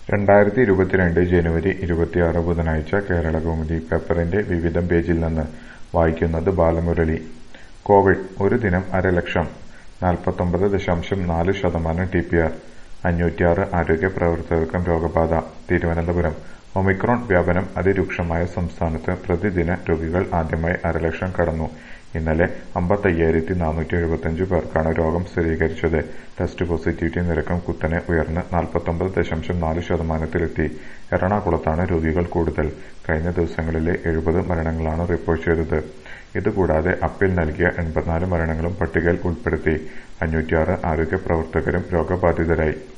രണ്ടായിരത്തി ഇരുപത്തിരണ്ട് ജനുവരി ഇരുപത്തിയാറ് ബുധനാഴ്ച കേരളകൗമുദി പേപ്പറിന്റെ വിവിധം പേജിൽ നിന്ന് വായിക്കുന്നത് ബാലമുരളി കോവിഡ് ഒരു ദിനം അരലക്ഷം നാൽപ്പത്തൊമ്പത് ദശാംശം നാല് ശതമാനം ടി പി ആർ അഞ്ഞൂറ്റിയാറ് ആരോഗ്യ പ്രവർത്തകർക്കും രോഗബാധ തിരുവനന്തപുരം ഒമിക്രോൺ വ്യാപനം അതിരൂക്ഷമായ സംസ്ഥാനത്ത് പ്രതിദിന രോഗികൾ ആദ്യമായി അരലക്ഷം കടന്നു ഇന്നലെ അമ്പത്തയ്യായിരത്തി നാനൂറ്റി എഴുപത്തിയഞ്ച് പേർക്കാണ് രോഗം സ്ഥിരീകരിച്ചത് ടെസ്റ്റ് പോസിറ്റിവിറ്റി നിരക്കും കുത്തനെ ഉയർന്ന് നാൽപ്പത്തൊമ്പത് ദശാംശം നാല് ശതമാനത്തിലെത്തി എറണാകുളത്താണ് രോഗികൾ കൂടുതൽ കഴിഞ്ഞ ദിവസങ്ങളിലെ എഴുപത് മരണങ്ങളാണ് റിപ്പോർട്ട് ചെയ്തത് ഇതുകൂടാതെ അപ്പീൽ നൽകിയ എൺപത്തിനാല് മരണങ്ങളും പട്ടികയിൽ ഉൾപ്പെടുത്തി അഞ്ഞൂറ്റിയാറ് ആരോഗ്യ പ്രവർത്തകരും രോഗബാധിതരായി